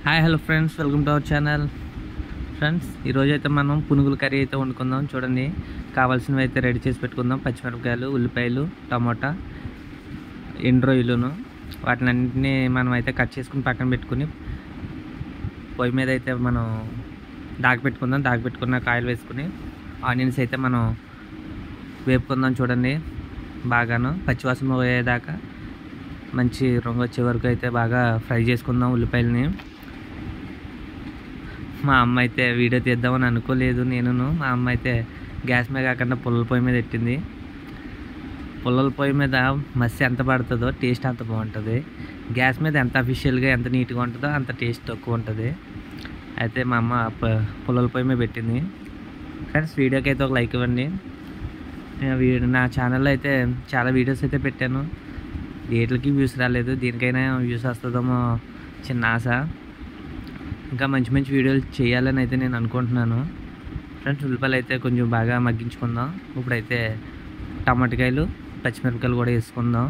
Hi hello friends welcome to our channel friends ఈరోజు అయితే మనం పునుగుల కర్రీ అయితే వండుకుందాం చూడండి కావాల్సినవి అయితే రెడీ చేసి పెట్టుకుందాం పచ్చిమిరపకాయలు ఉల్లిపాయలు టమోటా ఎండ్రోయిలును వాటిని అన్నింటినీ మనం అయితే కట్ చేసుకుని పక్కన పెట్టుకుని పొయ్యి మీద అయితే మనం దాగి పెట్టుకుందాం దాగి పెట్టుకున్న కాయలు వేసుకుని ఆనియన్స్ అయితే మనం వేపుకుందాం చూడండి బాగాను పచ్చివాసన పోయేదాకా మంచి రంగు వచ్చే వరకు అయితే బాగా ఫ్రై చేసుకుందాం ఉల్లిపాయలని మా అమ్మ అయితే వీడియో తీద్దామని అనుకోలేదు నేనును మా అమ్మ అయితే గ్యాస్ మీద కాకుండా పుల్లల పొయ్యి మీద పెట్టింది పుల్లల పొయ్యి మీద మసి ఎంత పడుతుందో టేస్ట్ అంత బాగుంటుంది గ్యాస్ మీద ఎంత అఫీషియల్గా ఎంత నీట్గా ఉంటుందో అంత టేస్ట్ తక్కువ ఉంటుంది అయితే మా అమ్మ ప- పుల్లల పొయ్యి మీద పెట్టింది ఫ్రెండ్స్ వీడియోకి అయితే ఒక లైక్ ఇవ్వండి నేను వీ- నా ఛానల్లో అయితే చాలా వీడియోస్ అయితే పెట్టాను వీటికి వ్యూస్ రాలేదు దీనికైనా వ్యూస్ వస్తుందేమో చిన్న ఆశ ఇంకా మంచి మంచి వీడియోలు చేయాలని అయితే నేను అనుకుంటున్నాను ఫ్రెండ్స్ ఉల్లిపాయలు అయితే కొంచెం బాగా మగ్గించుకుందాం ఇప్పుడైతే టమాటకాయలు పచ్చిమిరపకాయలు కూడా వేసుకుందాం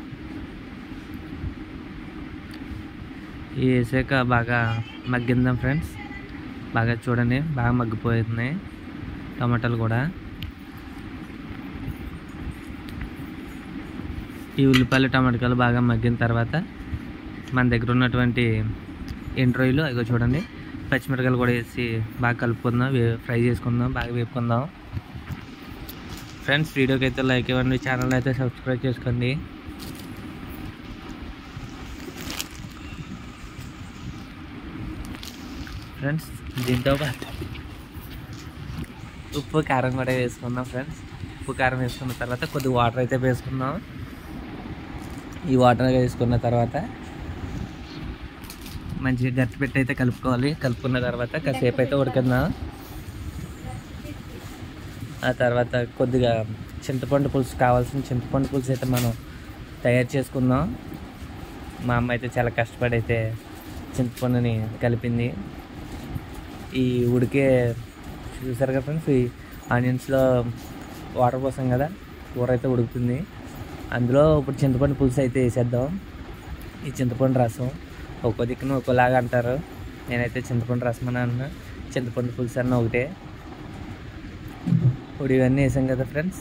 ఇవి వేసాక బాగా మగ్గిందాం ఫ్రెండ్స్ బాగా చూడండి బాగా మగ్గిపోతున్నాయి టమాటాలు కూడా ఈ ఉల్లిపాయలు టమాటకాయలు బాగా మగ్గిన తర్వాత మన దగ్గర ఉన్నటువంటి ఎండ్రాయిలు అదిగో చూడండి పచ్చిమిరపకాయలు కూడా వేసి బాగా కలుపుకుందాం వే- ఫ్రై చేసుకుందాం బాగా వేపుకుందాం ఫ్రెండ్స్ వీడియోకి అయితే లైక్ ఇవ్వండి ఛానల్ అయితే సబ్స్క్రైబ్ చేసుకోండి ఫ్రెండ్స్ దీంతో పాటు ఉప్పు కారం కూడా వేసుకుందాం ఫ్రెండ్స్ ఉప్పు కారం వేసుకున్న తర్వాత కొద్ది వాటర్ అయితే వేసుకుందాం ఈ వాటర్ వేసుకున్న తర్వాత మంచిగా గట్టి పెట్టి అయితే కలుపుకోవాలి కలుపుకున్న తర్వాత కాసేపు అయితే ఉడికిందాం ఆ తర్వాత కొద్దిగా చింతపండు పులుసు కావాల్సిన చింతపండు పులుసు అయితే మనం తయారు చేసుకుందాం మా అమ్మ అయితే చాలా కష్టపడి అయితే చింతపండుని కలిపింది ఈ ఉడికే చూసారు కదా ఫ్రెండ్స్ ఈ ఆనియన్స్లో వాటర్ పోసాం కదా కూర అయితే ఉడుకుతుంది అందులో ఇప్పుడు చింతపండు పులుసు అయితే వేసేద్దాం ఈ చింతపండు రసం ఒక్కో దిక్కున ఒక్కోలాగా అంటారు నేనైతే చింతపండు రసం అని అన్నా చింతపండు పులుసు అన్న ఒకటే ఇప్పుడు ఇవన్నీ వేసాం కదా ఫ్రెండ్స్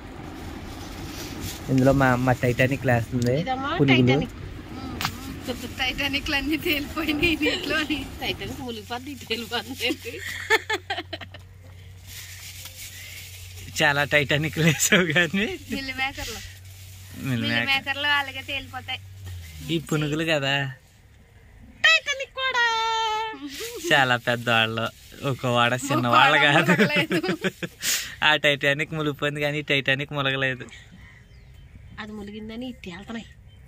ఇందులో మా అమ్మ టైటానిక్ వేస్తుంది ఇదమ్మా పునుగులు టైటానిక్ పెద్ద టైటానిక్ అన్ని తేలిపోయినాయి నీటిలో టైటానిక్ ములిపోద్ది తేలిపోద్ది చాలా టైటానిక్ వేసావు కానీ మిల్లి మేకర్లు మిల్లి మిల్లి మేక- మేకర్లు అలాగే తేలిపోతాయి ఈ పునుగులు కదా టైటానిక్ కూడా చాలా పెద్దవాళ్ళు ఒక వాడ చిన్నవాళ్ళు వాడ కాదు ములగలేదు. ఆ టైటానిక్ ములిపోయింది కానీ ఈ టైటానిక్ ములగలేదు అది ములిగిందని ఇటు వెళ్తున్నాయి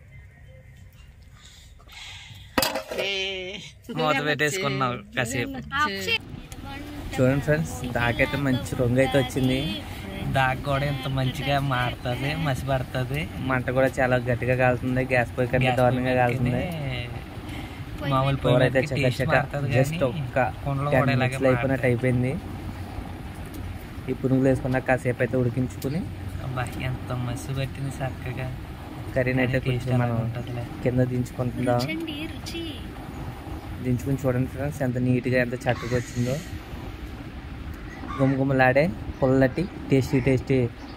మూత పెట్టేసుకున్నావు కాసేపు చూడండి ఫ్రెండ్స్ దాకైతే మంచి రంగు అయితే వచ్చింది దాక కూడా ఇంత మంచిగా మారుతుంది మసి పడుతుంది మంట కూడా చాలా గట్టిగా కాలుతుంది గ్యాస్ పొయ్యి కంటే దారుణంగా కాలుతుంది మామూలు కూర అయితే చక్క జస్ట్ ఒక్క టెన్ మినిట్స్లో అయిపోయినట్టు అయిపోయింది ఈ పునుగులు వేసుకున్న కాసేపు అయితే ఉడికించుకుని ఎంత మసి పట్టింది చక్కగా కర్రీని అయితే కొంచెం మనం కింద దించుకుంటుందాం రుచి దించుకుని చూడండి ఫ్రెండ్స్ ఎంత నీట్గా ఎంత చక్కగా వచ్చిందో గుమగుమలాడే పుల్లటి టేస్టీ టేస్టీ